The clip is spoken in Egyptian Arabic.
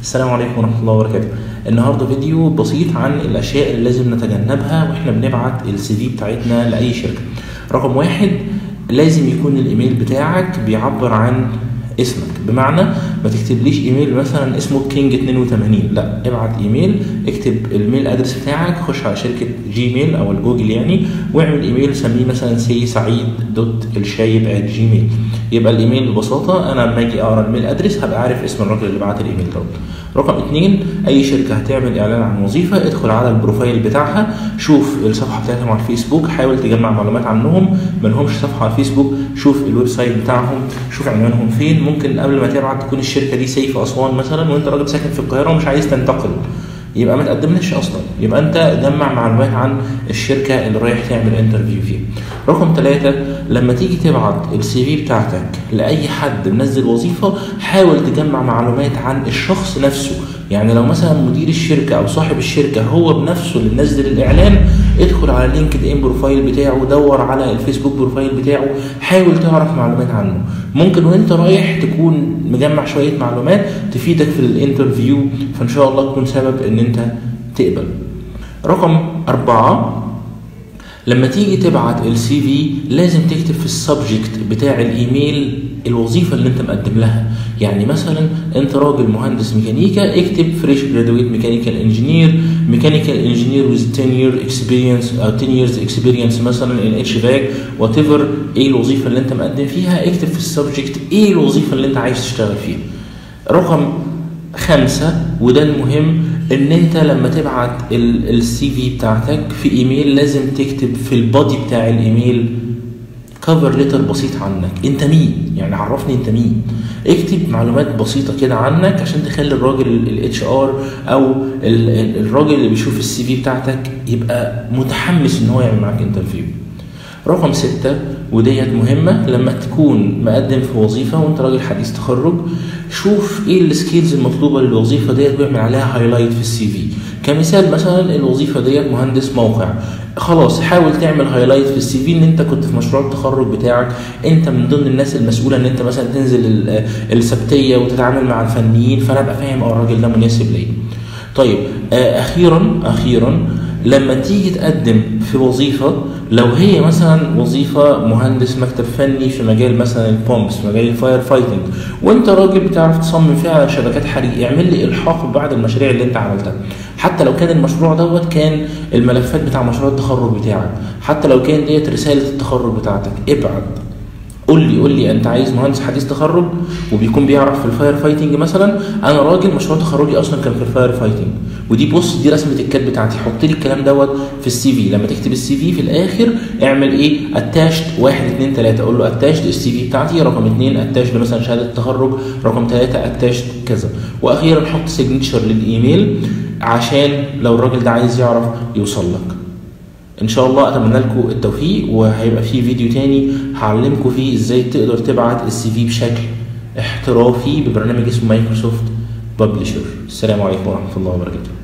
السلام عليكم ورحمة الله وبركاته النهاردة فيديو بسيط عن الأشياء اللي لازم نتجنبها وإحنا بنبعت السي في بتاعتنا لأي شركة رقم واحد لازم يكون الإيميل بتاعك بيعبر عن اسمك بمعنى ما تكتبليش ايميل مثلا اسمه كينج 82 لا ابعت ايميل اكتب الميل ادرس بتاعك خش على شركه جيميل او الجوجل يعني واعمل ايميل سميه مثلا سي سعيد دوت الشايب ات جيميل يبقى الايميل ببساطه انا لما اجي اقرا الميل ادرس هبقى عارف اسم الراجل اللي بعت الايميل دوت رقم اتنين اي شركه هتعمل اعلان عن وظيفه ادخل على البروفايل بتاعها شوف الصفحه بتاعتهم على الفيسبوك حاول تجمع معلومات عنهم ما لهمش صفحه على الفيسبوك شوف الويب سايت بتاعهم شوف عنوانهم فين ممكن قبل ما تبعت تكون الشركه دي سيف اسوان مثلا وانت راجل ساكن في القاهره ومش عايز تنتقل يبقى ما تقدملكش اصلا يبقى انت جمع معلومات عن الشركه اللي رايح تعمل انترفيو فيها رقم ثلاثة لما تيجي تبعت السي في بتاعتك لاي حد منزل وظيفه حاول تجمع معلومات عن الشخص نفسه يعني لو مثلا مدير الشركه او صاحب الشركه هو بنفسه اللي منزل الاعلان ادخل على لينكد ان بروفايل بتاعه دور على الفيسبوك بروفايل بتاعه حاول تعرف معلومات عنه ممكن وانت رايح تكون مجمع شويه معلومات تفيدك في الانترفيو فان شاء الله تكون سبب ان انت تقبل رقم أربعة لما تيجي تبعت السي في لازم تكتب في السبجكت بتاع الايميل الوظيفه اللي انت مقدم لها يعني مثلا انت راجل مهندس ميكانيكا اكتب فريش جرادويت ميكانيكال انجينير ميكانيكال انجينير ويز 10 يير اكسبيرينس او 10 years اكسبيرينس مثلا ان اتش فاك وات ايفر ايه الوظيفه اللي انت مقدم فيها اكتب في السبجكت ايه الوظيفه اللي انت عايز تشتغل فيها رقم خمسة وده المهم ان انت لما تبعت السي في بتاعتك في ايميل لازم تكتب في البادي بتاع الايميل كفر ليتر بسيط عنك انت مين يعني عرفني انت مين اكتب معلومات بسيطه كده عنك عشان تخلي الراجل الاتش ار او ال ال الراجل اللي بيشوف السي في بتاعتك يبقى متحمس ان هو يعمل معاك انترفيو رقم ستة وديت مهمة لما تكون مقدم في وظيفة وانت راجل حديث تخرج شوف ايه السكيلز المطلوبة للوظيفة ديت واعمل عليها هايلايت في السي في كمثال مثلا الوظيفة ديت مهندس موقع خلاص حاول تعمل هايلايت في السي في ان انت كنت في مشروع التخرج بتاعك انت من ضمن الناس المسؤوله ان انت مثلا تنزل السبتيه وتتعامل مع الفنيين فانا ابقى فاهم اه الراجل ده مناسب ليا. طيب اخيرا اخيرا لما تيجي تقدم في وظيفة لو هي مثلا وظيفة مهندس مكتب فني في مجال مثلا البومبس في مجال الفاير فايتنج وانت راجل بتعرف تصمم فيها شبكات حريق اعمل لي الحاق ببعض المشاريع اللي انت عملتها حتى لو كان المشروع دوت كان الملفات بتاع مشروع التخرج بتاعك حتى لو كان ديت رسالة التخرج بتاعتك ابعت قول لي قول لي انت عايز مهندس حديث تخرج وبيكون بيعرف في الفاير فايتنج مثلا انا راجل مشروع تخرجي اصلا كان في الفاير فايتنج ودي بص دي رسمه الكاد بتاعتي حط لي الكلام دوت في السي في لما تكتب السي في في الاخر اعمل ايه اتاشت واحد اثنين ثلاثه اقول له اتاشت السي في بتاعتي رقم اثنين اتاشت مثلا شهاده التخرج رقم ثلاثه اتاشت كذا واخيرا حط سيجنتشر للايميل عشان لو الراجل ده عايز يعرف يوصل لك ان شاء الله اتمنى لكم التوفيق وهيبقى في فيديو تاني هعلمكم فيه ازاي تقدر تبعت السي في بشكل احترافي ببرنامج اسمه مايكروسوفت ببلشر السلام عليكم ورحمه الله وبركاته